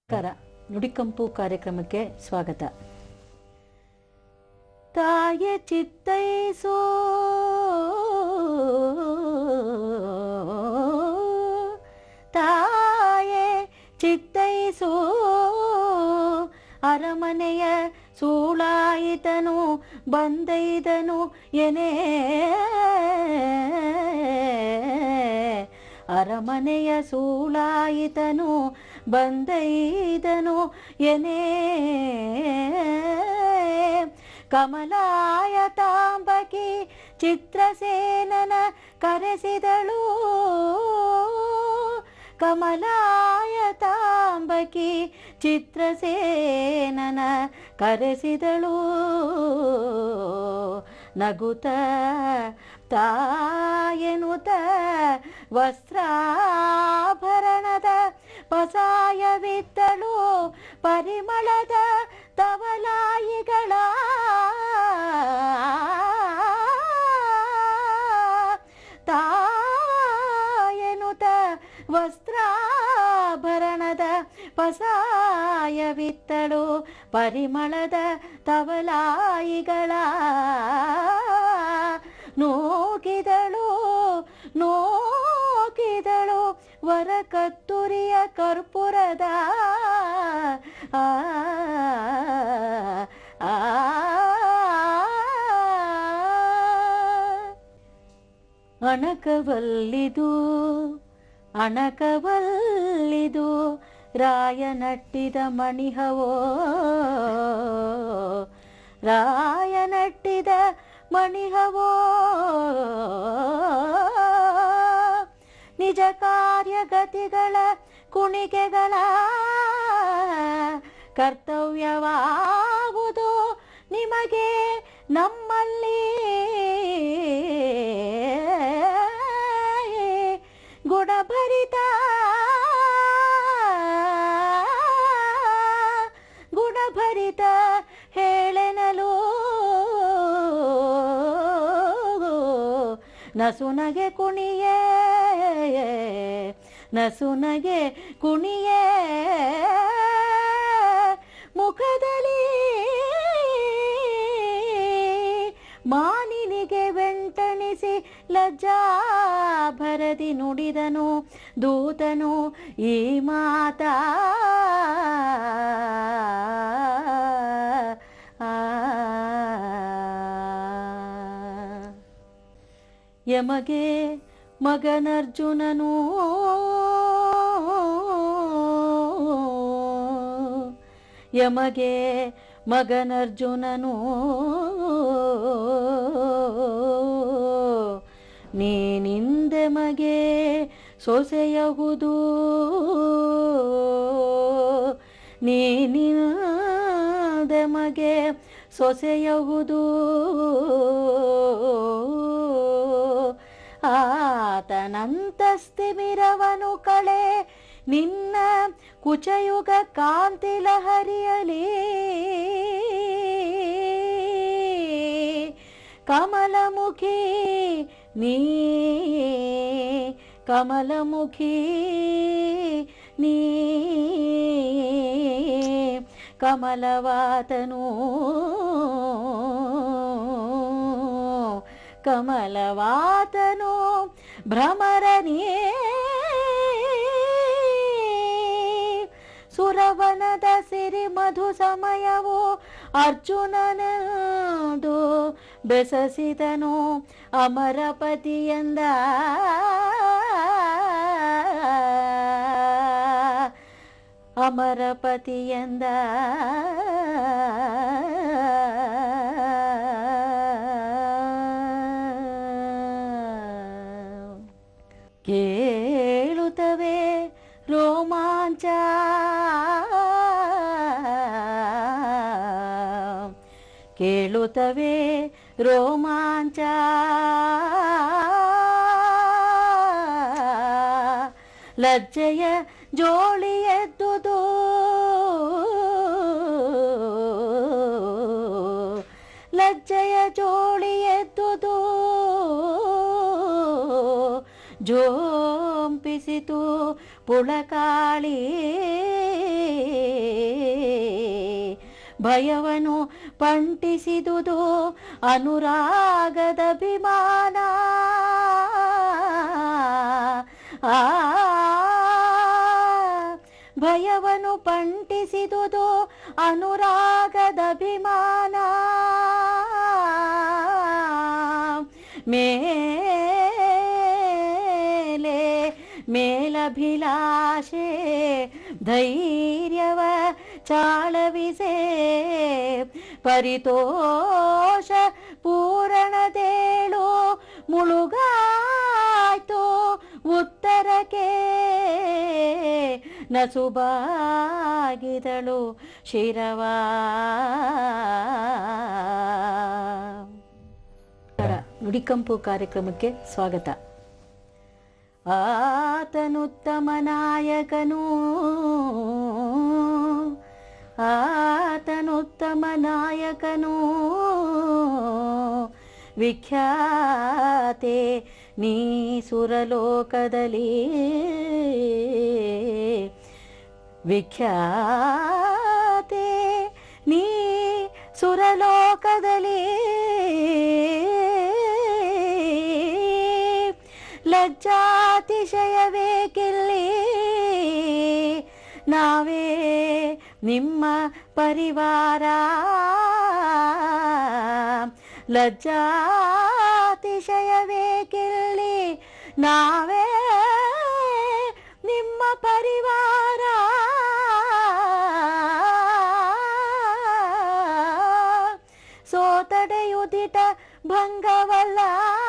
ನಮಸ್ಕಾರ ನುಡಿಕಂಪು ಕಾರ್ಯಕ್ರಮಕ್ಕೆ ಸ್ವಾಗತ ತಾಯ ಚಿತ್ತೈಸೋ ತಾಯೇ ಚಿತ್ತೈಸೋ ಅರಮನೆಯ ಸೂಳಾಯಿತನು ಬಂದೈದನು ಎನೇ ಅರಮನೆಯ ಸೂಳಾಯಿತನು ಬಂದೈದನು ಎನೇ ಕಮಲಾಯತಾಂಬಕಿ ಚಿತ್ರಸೇನನ ಕರೆಸಿದಳು ಕಮಲಾಯತಾಂಬಕಿ ಚಿತ್ರಸೇನನ ಕರೆಸಿದಳು ನಗುತ ತಾಯನುತ ವಸ್ತ್ರಾಭರಣದ ಪಸಾಯವಿದ್ದಳು ಪರಿಮಳದ ತವಲಾಯಿಗಳ ತಾಯನುತ ವಸ್ತ್ರಾಭರಣದ ಪಸಾಯವಿತ್ತಳು ಪರಿಮಳದ ತವಲಾಯಿಗಳ ನೋಗಿದಳು ನೋಗಿದಳು ವರ ಕತ್ತುರಿಯ ಕರ್ಪೂರದ ಆ ಆ ಅಣಕವಲ್ಲಿದು ಅಣಕವಲ್ಲಿದು ರಾಯ ನಟ್ಟಿದ ಮಣಿಹವೋ ರಾಯ ನಟ್ಟಿದ ಮಣಿಹವೋ ನಿಜ ಕಾರ್ಯಗತಿಗಳ ಕುಣಿಕೆಗಳ ಕರ್ತವ್ಯವಾಗುವುದು ನಿಮಗೆ ನಮ್ಮಲ್ಲಿ ಗುಣಭರಿತ ಗುಣಭರಿತ ಹೇಳೆನಲು ನಸುನಗೆ ಕುಣಿಯೇ ನಸುನಗೆ ಕುಣಿಯೇ ಮುಖದಲ್ಲಿ ಮಾನಿನಿಗೆ ವೆಂಟಣಿಸಿ ಲಜ್ಜಾ ಭರದಿ ನುಡಿದನು ದೂತನು ಈ ಮಾತಾ ಆ ಯಮಗೆ ಮಗನರ್ಜುನನು ಯಮಗೆ ಮಗನರ್ಜುನನು ನೀನಿಂದೆ ಮಗೆ ಸೊಸೆಯಹುದು ನೀನಿಂದೆ ಮಗೆ ಸೊಸೆಯಹುದು ಆತನಂತಸ್ತಿಮಿರವನು ಕಳೆ ನಿನ್ನ ಕುಚಯುಗ ಕಾಂತಿ ಲಹರಿಯಲಿ ಕಮಲಮುಖಿ ನೀ ಕಮಲಮುಖಿ ನೀ ಕಮಲವಾತನು ಕಮಲವಾತನು ಭ್ರಮರನೇ ಸುರವನದ ಸಿರಿ ಮಧು ಸಮಯವು ಅರ್ಜುನನದು ಬೆಸಸಿದನು ಅಮರಪತಿಯಂದ ಅಮರಪತಿಯಂದ ಕೇಳುತ್ತವೆ ರೋಮಾಂಚ ಕೇಳುತ್ತವೆ ರೋಮಾಂಚ ಲಜ್ಜೆಯ ಜೋಳಿ ಎದ್ದುದು ಲಜ್ಜೆಯ ಜೋಳಿ ಎದ್ದುದು ಜೋಂಪಿಸಿತು ಪುಳಕಾಳಿ ಭಯವನು ಪಂಟಿಸಿದುದು ಅನುರಾಗದ ಅಭಿಮಾನ ಆ ಭಯವನು ಪಂಟಿಸಿದುದು ಅನುರಾಗದ ಅಭಿಮಾನ ಮೇಲೆ ಮೇಲಭಿಲಾಷೆ ಧೈರ್ಯವ ಚಾಳವಿಸೆ ಪರಿತೋಷ ಪೂರಣದೇಳು ಮುಳುಗಾಯ್ತು ಉತ್ತರಕ್ಕೆ ನಸುಬಾಗಿದಳು ಶಿರವಾ ನುಡಿಕಂಪು ಕಾರ್ಯಕ್ರಮಕ್ಕೆ ಸ್ವಾಗತ ಆತನುತ್ತಮ ನಾಯಕನು ಆತನುತ್ತಮ ನಾಯಕನು ವಿಖ್ಯಾತೆ ನೀ ಸುರಲೋಕದಲ್ಲಿ ವಿಖ್ಯಾತೆ ನೀ ಸುರಲೋಕದಲ್ಲಿ ಲಜ್ಜಾತಿಶಯವೇಕಿಲ್ಲಿ ನಾವೇ ನಿಮ್ಮ ಪರಿವಾರ ಲಜ್ಜಾತಿಶಯವೇಕಿಲ್ಲಿ ನಾವೇ ನಿಮ್ಮ ಪರಿವಾರ ಸೋತಡೆಯುದಿಟ ಭಂಗವಲ್ಲ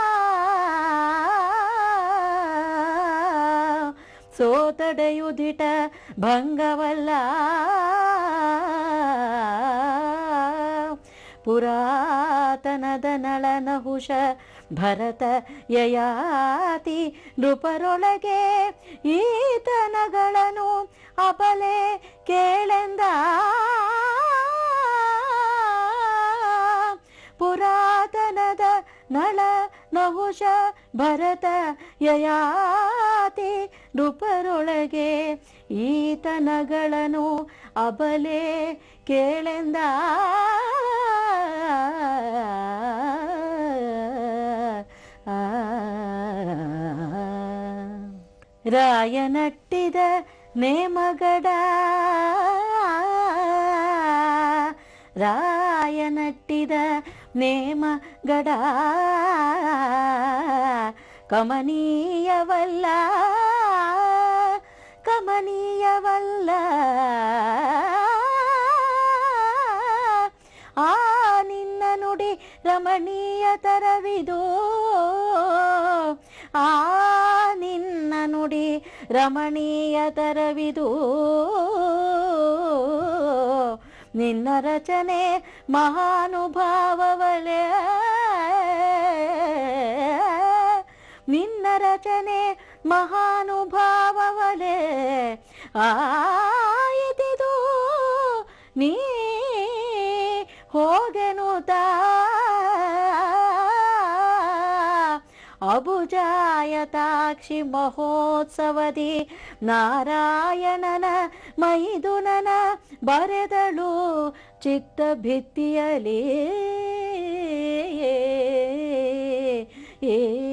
ಸೋತಡೆಯುದಿಟ ಭಂಗವಲ್ಲ ಪುರಾತನದ ನಳನಹುಷ ಭರತ ಯಯಾತಿ ನೃಪರೊಳಗೆ ಈತನಗಳನ್ನು ಅಬಲೆ ಕೇಳೆಂದ ಪುರಾತನದ ನಳ ನಹುಷ ಭರತ ಯಯಾತಿ ನೃಪರೊಳಗೆ ಈತನಗಳನ್ನು ಅಬಲೆ ಕೇಳೆಂದ ರಾಯನಟ್ಟಿದ ನೇಮಗಡ ರಾಯನಟ್ಟಿದ ನೇಮಗಡ ಕಮನೀಯವಲ್ಲ ಕಮನೀಯವಲ್ಲ ಆ ನಿನ್ನ ನುಡಿ ರಮಣೀಯ ತರವಿದು ಆ ನಿನ್ನ ನುಡಿ ರಮಣೀಯ ತರವಿದು ನಿನ್ನ ರಚನೆ ಮಹಾನುಭಾವವಲೇ ನಿನ್ನ ರಚನೆ ಮಹಾನುಭಾವವಲೇ ಆಯಿತಿದು ನೀ ಹೋಗೆನು ತಾ ಅಬುಜಾಯತಾಕ್ಷಿ ಮಹೋತ್ಸವದಿ ನಾರಾಯಣನ ಮೈದುನನ ಬರೆದಳು ಚಿತ್ತ ಭಿತ್ತಿಯಲಿ ಏ